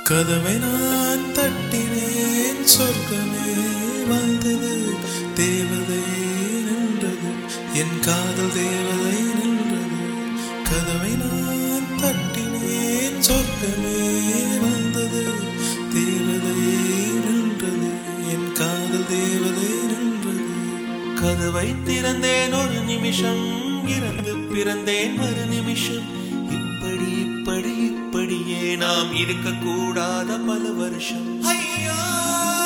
கதவை நான் தட்டினேன் சொர்க்கமே வந்தது தேவதை நின்றது என் காதல் தேவதை நின்றது கதவை நான் தட்டினேன் சொர்க்கமே வந்தது தேவதை நின்றது என் காதல் தேவதை நின்றது கதவை திறந்தேன் ஒரு நிமிஷம் இறந்து பிறந்தேன் ஒரு நிமிஷம் இப்படி இப்படி இப்படியே நாம் இருக்க கூடாத பல வருஷம் ஐயா